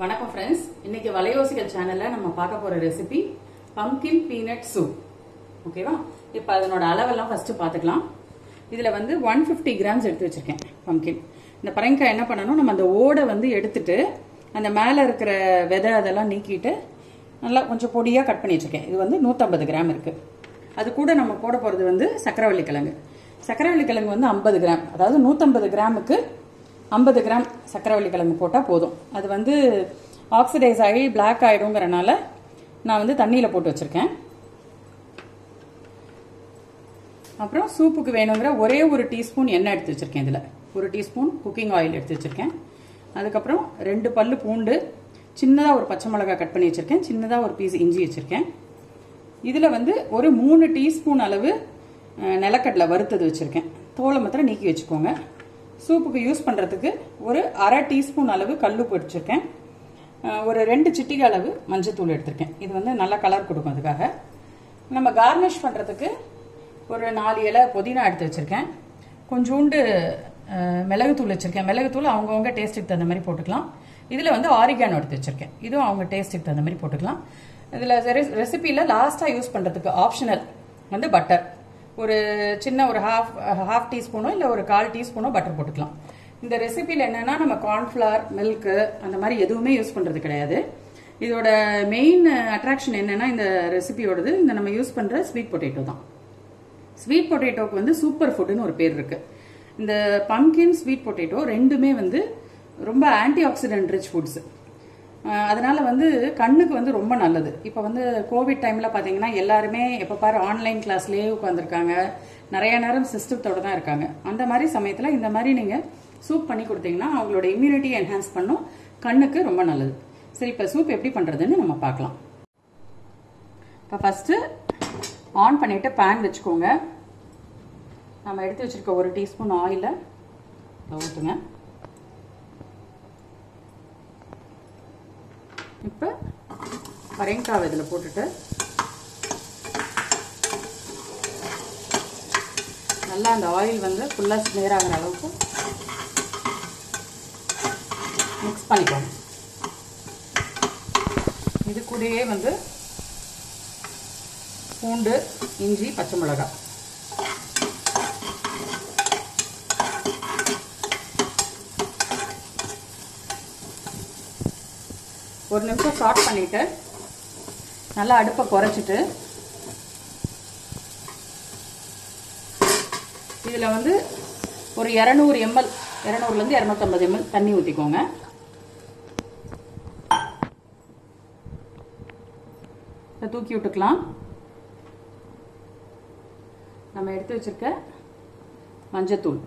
வணக்கம் ஃப்ரெண்ட்ஸ் இன்னைக்கு வலையோசிகள் சேனல்ல நம்ம பார்க்க போற ரெசிபி பம்கின் பீனட் சூப் ஓகேவா இப்போ அதனோட அளவெல்லாம் ஃபர்ஸ்ட் பார்த்துக்கலாம் இதுல வந்து ஒன் ஃபிஃப்டி கிராம்ஸ் எடுத்து வச்சிருக்கேன் பம்கின் இந்த பரங்காய் என்ன பண்ணணும் நம்ம அந்த ஓடை வந்து எடுத்துட்டு அந்த மேலே இருக்கிற விதை அதெல்லாம் நீக்கிட்டு நல்லா கொஞ்சம் பொடியாக கட் பண்ணி வச்சிருக்கேன் இது வந்து நூற்றம்பது கிராம் இருக்கு அது கூட நம்ம போட போகிறது வந்து சக்கரவள்ளி கிழங்கு சக்கரவள்ளி கிழங்கு வந்து ஐம்பது கிராம் அதாவது நூற்றம்பது கிராமுக்கு ஐம்பது கிராம் சக்கரவள்ளி கிழங்கு போட்டால் போதும் அது வந்து ஆக்சிடைஸ் ஆகி பிளாக் ஆகிடுங்கிறனால நான் வந்து தண்ணியில் போட்டு வச்சுருக்கேன் அப்புறம் சூப்புக்கு வேணுங்கிற ஒரே ஒரு டீஸ்பூன் எண்ணெய் எடுத்து வச்சுருக்கேன் இதில் ஒரு டீஸ்பூன் குக்கிங் ஆயில் எடுத்து வச்சுருக்கேன் அதுக்கப்புறம் ரெண்டு பல்லு பூண்டு சின்னதாக ஒரு பச்சை மிளகாய் கட் பண்ணி வச்சுருக்கேன் சின்னதாக ஒரு பீஸ் இஞ்சி வச்சுருக்கேன் இதில் வந்து ஒரு மூணு டீஸ்பூன் அளவு அஹ், நிலக்கடலை வறுத்தது வச்சுருக்கேன் தோலை மாத்திரம் நீக்கி வச்சுக்கோங்க சூப்புக்கு யூஸ் பண்ணுறதுக்கு ஒரு அரை டீஸ்பூன் அளவு கல்லுப்பு வச்சுருக்கேன் அஹ், ஒரு ரெண்டு சிட்டிகை அளவு மஞ்சத்தூள் எடுத்திருக்கேன் இது வந்து நல்லா கலர் கொடுக்கும் அதுக்காக நம்ம கார்னிஷ் பண்ணுறதுக்கு ஒரு நாலு இலை புதினா எடுத்து வச்சுருக்கேன் கொஞ்சோண்டு அஹ், மிளகுத்தூள் வச்சுருக்கேன் மிளகுத்தூள் அவங்கவுங்க டேஸ்ட்டுக்கு தகுந்த மாதிரி போட்டுக்கலாம் இதில் வந்து ஆரிகானோ எடுத்து வச்சுருக்கேன் இதுவும் அவங்க டேஸ்ட்டுக்கு தகுந்த மாதிரி போட்டுக்கலாம் இதில் ரெசிபியில் லாஸ்ட்டாக யூஸ் பண்ணுறதுக்கு ஆப்ஷனல் வந்து பட்டர் ஒரு சின்ன ஒரு ஹாஃப் ஹாஃப் டீஸ்பூனோ இல்லை ஒரு கால் டீஸ்பூனோ பட்டர் போட்டுக்கலாம் இந்த ரெசிபியில் என்னன்னா நம்ம கார்ன்ஃப்ளவர் மில்க்கு அந்த மாதிரி எதுவுமே யூஸ் பண்ணுறது கிடையாது இதோட மெயின் அட்ராக்ஷன் என்னன்னா இந்த ரெசிபியோடது இந்த நம்ம யூஸ் பண்ணுற ஸ்வீட் பொட்டேட்டோ தான் ஸ்வீட் பொட்டேட்டோக்கு வந்து சூப்பர் ஃபுட்னு ஒரு பேர் இருக்கு இந்த பம்கின் ஸ்வீட் பொட்டேட்டோ ரெண்டுமே வந்து ரொம்ப ஆன்டி ஆக்சிடென்ட் ரிச் ஃபுட்ஸ் அதனால வந்து கண்ணுக்கு வந்து ரொம்ப நல்லது இப்போ வந்து கோவிட் டைம்ல பாத்தீங்கன்னா எல்லாருமே எப்ப பாரு ஆன்லைன் கிளாஸ்லயே உட்காந்துருக்காங்க நிறைய நேரம் சிஸ்டத்தோட தான் இருக்காங்க அந்த மாதிரி சமயத்துல இந்த மாதிரி நீங்க சூப் பண்ணி கொடுத்தீங்கன்னா அவங்களோட இம்யூனிட்டி என்ஹான்ஸ் பண்ணும் கண்ணுக்கு ரொம்ப நல்லது சரி இப்போ சூப் எப்படி பண்றதுன்னு நம்ம பார்க்கலாம் இப்போ ஃபர்ஸ்ட் ஆன் பண்ணிட்டு பேன் வச்சுக்கோங்க நம்ம எடுத்து வச்சிருக்க ஒரு டீஸ்பூன் ஆயிலை ஊற்றுங்க இப்போ பரங்காவை இதில் போட்டுட்டு நல்லா அந்த ஆயில் வந்து ஃபுல்லாக ஸ்மேர் ஆகிற அளவுக்கு மிக்ஸ் பண்ணிக்கோங்க இது கூடயே வந்து பூண்டு இஞ்சி பச்சை மிளகாய் ஒரு நிமிஷம் சாட் பண்ணிட்டு நல்லா அடுப்பை குறைச்சிட்டு இதில் வந்து ஒரு இரநூறு எம்எல் இரநூறுலேருந்து இரநூத்தம்பது எம்எல் தண்ணி ஊற்றிக்கோங்க இதை தூக்கி விட்டுக்கலாம் நம்ம எடுத்து வச்சிருக்க மஞ்சத்தூள்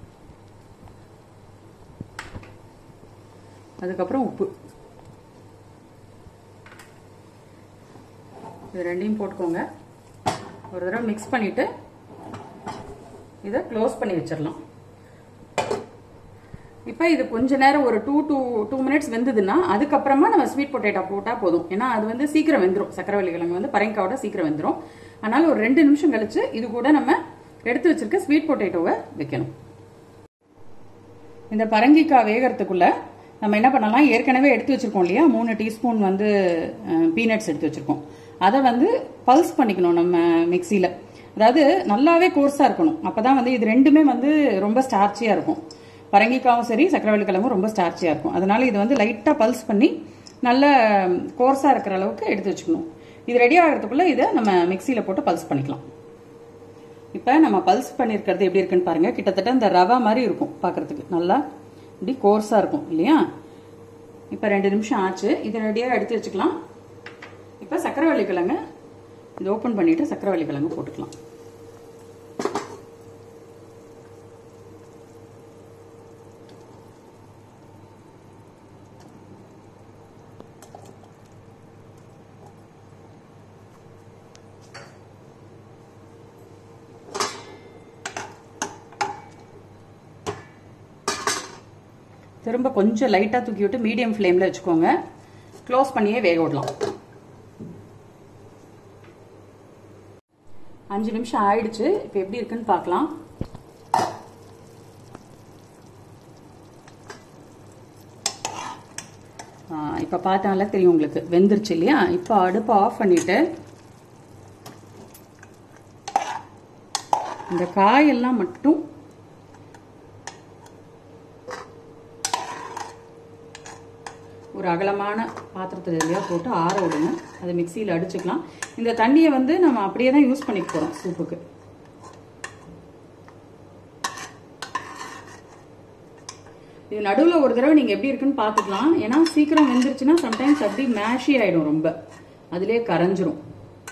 அதுக்கப்புறம் உப்பு இது ரெண்டையும் போட்டுக்கோங்க ஒரு தடவை மிக்ஸ் பண்ணிட்டு இதை க்ளோஸ் பண்ணி வச்சிடலாம் இப்போ இது கொஞ்ச நேரம் ஒரு டூ டூ டூ மினிட்ஸ் வெந்ததுன்னா அதுக்கப்புறமா நம்ம ஸ்வீட் பொட்டேட்டோ போட்டால் போதும் ஏன்னா அது வந்து சீக்கிரம் வெந்துடும் சக்கரவள்ளி கிழங்கு வந்து பரங்காவோட சீக்கிரம் வெந்துடும் அதனால ஒரு ரெண்டு நிமிஷம் கழிச்சு இது கூட நம்ம எடுத்து வச்சிருக்க ஸ்வீட் பொட்டேட்டோவை வைக்கணும் இந்த பரங்கிக்காய் வேகிறதுக்குள்ள நம்ம என்ன பண்ணலாம் ஏற்கனவே எடுத்து வச்சிருக்கோம் இல்லையா மூணு டீஸ்பூன் வந்து பீனட்ஸ் எடுத்து வச்சிருக்கோம் அதை வந்து பல்ஸ் பண்ணிக்கணும் நம்ம மிக்சியில் அதாவது நல்லாவே கோர்ஸாக இருக்கணும் அப்போ தான் வந்து இது ரெண்டுமே வந்து ரொம்ப ஸ்டார்ச்சியாக இருக்கும் பரங்கிக்காவும் சரி சக்கரவள்ளி கிழங்கும் ரொம்ப ஸ்டார்ச்சியாக இருக்கும் அதனால இது வந்து லைட்டாக பல்ஸ் பண்ணி நல்ல கோர்ஸாக இருக்கிற அளவுக்கு எடுத்து வச்சுக்கணும் இது ரெடி ஆகிறதுக்குள்ளே இதை நம்ம மிக்சியில் போட்டு பல்ஸ் பண்ணிக்கலாம் இப்போ நம்ம பல்ஸ் பண்ணியிருக்கிறது எப்படி இருக்குன்னு பாருங்க கிட்டத்தட்ட இந்த ரவா மாதிரி இருக்கும் பார்க்கறதுக்கு நல்லா இப்படி கோர்ஸாக இருக்கும் இல்லையா இப்போ ரெண்டு நிமிஷம் ஆச்சு இதை ரெடியாக எடுத்து வச்சுக்கலாம் இப்போ சக்கரவள்ளி கிழங்கு இது ஓப்பன் பண்ணிட்டு சக்கரவள்ளி கிழங்கு போட்டுக்கலாம் திரும்ப கொஞ்சம் லைட்டாக தூக்கி விட்டு மீடியம் ஃப்ளேமில் வச்சுக்கோங்க க்ளோஸ் பண்ணியே வேக விடலாம் அஞ்சு நிமிஷம் ஆயிடுச்சு இப்போ எப்படி இருக்குன்னு பார்க்கலாம் இப்போ பார்த்தால தெரியும் உங்களுக்கு வெந்துருச்சு இல்லையா இப்போ அடுப்பை ஆஃப் பண்ணிட்டு இந்த காயெல்லாம் மட்டும் ஒரு அகலமான பாத்திரத்தில் இல்லையா போட்டு ஆற விடுங்க அதை மிக்சியில் அடிச்சுக்கலாம் இந்த தண்ணியை வந்து நம்ம அப்படியே தான் யூஸ் பண்ணிக்க போகிறோம் சூப்புக்கு இது நடுவில் ஒரு தடவை நீங்கள் எப்படி இருக்குன்னு பார்த்துக்கலாம் ஏன்னா சீக்கிரம் வெந்துருச்சுன்னா சம்டைம்ஸ் அப்படி மேஷி ஆகிடும் ரொம்ப அதிலே கரைஞ்சிரும்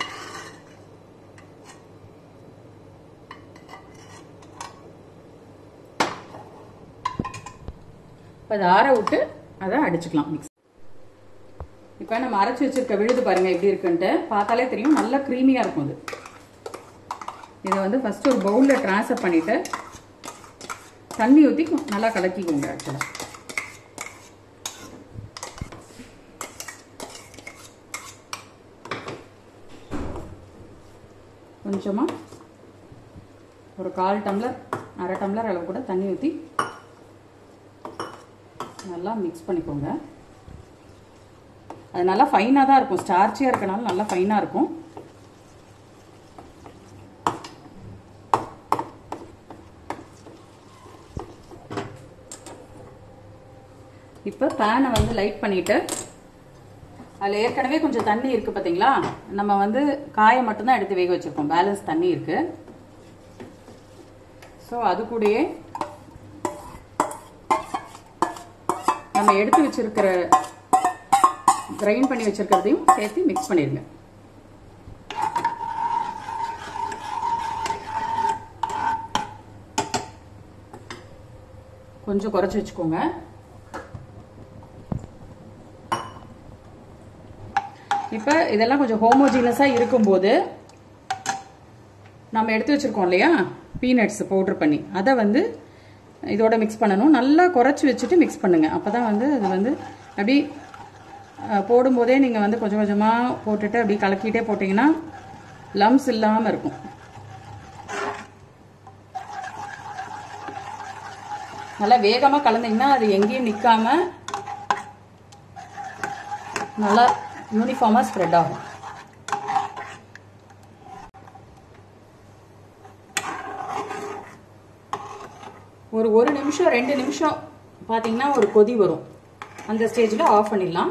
இப்போ அதை ஆற விட்டு அதை அடிச்சுக்கலாம் மிக்ஸ் இப்போ நம்ம அரைச்சி வச்சிருக்க விழுது பாருங்க எப்படி இருக்குன்ட்டு பார்த்தாலே தெரியும் நல்லா க்ரீமியாக இருக்கும் அது இதை வந்து ஃபர்ஸ்ட் ஒரு பவுலில் ட்ரான்ஸ்ஃபர் பண்ணிட்டு தண்ணி ஊற்றி நல்லா கலக்கிக்கோங்க ஆக்சுவலாக கொஞ்சமாக ஒரு கால் டம்ளர் அரை டம்ளர் அளவு கூட தண்ணி ஊற்றி நல்லா மிக்ஸ் பண்ணிக்கோங்க அது நல்லா ஃபைனாக தான் இருக்கும் ஸ்டார்ச்சியாக இருக்கனால நல்லா ஃபைனாக இருக்கும் இப்போ பேனை வந்து லைட் பண்ணிவிட்டு அதில் ஏற்கனவே கொஞ்சம் தண்ணி இருக்குது பார்த்தீங்களா நம்ம வந்து காயை மட்டும்தான் எடுத்து வேக வச்சுருக்கோம் பேலன்ஸ் தண்ணி இருக்குது ஸோ அது கூடயே நம்ம எடுத்து வச்சிருக்கிற கிரைண்ட் பண்ணி வச்சிருக்கிறதையும் சேர்த்து மிக்ஸ் பண்ணிடுங்க கொஞ்சம் குறைச்சி வச்சுக்கோங்க இப்போ இதெல்லாம் கொஞ்சம் ஹோமோஜீனஸாக இருக்கும்போது நம்ம எடுத்து வச்சிருக்கோம் இல்லையா பீனட்ஸ் பவுடர் பண்ணி அதை வந்து இதோட மிக்ஸ் பண்ணணும் நல்லா குறைச்சி வச்சுட்டு மிக்ஸ் பண்ணுங்கள் அப்போ தான் வந்து அது வந்து அப்படி போடும்போதே நீங்கள் வந்து கொஞ்சம் கொஞ்சமாக போட்டுட்டு அப்படி கலக்கிட்டே போட்டிங்கன்னா லம்ஸ் இல்லாமல் இருக்கும் நல்லா வேகமாக கலந்தீங்கன்னா அது எங்கேயும் நிற்காம நல்லா யூனிஃபார்மாக ஸ்ப்ரெட் ஆகும் ஒரு ஒரு நிமிஷம் ரெண்டு நிமிஷம் பார்த்தீங்கன்னா ஒரு கொதி வரும் அந்த ஸ்டேஜில் ஆஃப் பண்ணிடலாம்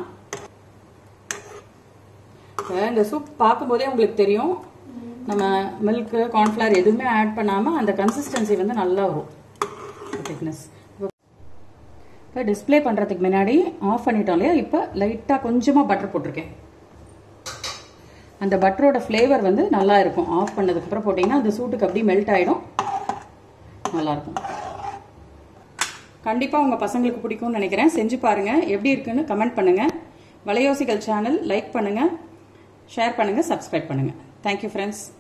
இந்த சூப் பார்க்கும்போதே உங்களுக்கு தெரியும் நம்ம மில்க்கு கார்ன்ஃப்ளவர் எதுவுமே ஆட் பண்ணாமல் அந்த கன்சிஸ்டன்சி வந்து நல்லா வரும் திக்னஸ் இப்போ டிஸ்பிளே பண்ணுறதுக்கு முன்னாடி ஆஃப் பண்ணிட்டோம் இல்லையா இப்போ லைட்டாக கொஞ்சமாக பட்டர் போட்டிருக்கேன் அந்த பட்டரோட ஃப்ளேவர் வந்து நல்லா இருக்கும் ஆஃப் பண்ணதுக்கப்புறம் போட்டிங்கன்னா அந்த சூட்டுக்கு அப்படியே மெல்ட் ஆகிடும் நல்லாயிருக்கும் கண்டிப்பாக உங்கள் பசங்களுக்கு பிடிக்கும்னு நினைக்கிறேன் செஞ்சு பாருங்கள் எப்படி இருக்குன்னு கமெண்ட் பண்ணுங்கள் வலையோசிகள் சேனல் லைக் பண்ணுங்கள் ஷேர் பண்ணுங்கள் சப்ஸ்கிரைப் பண்ணுங்கள் தேங்க்யூ ஃப்ரெண்ட்ஸ்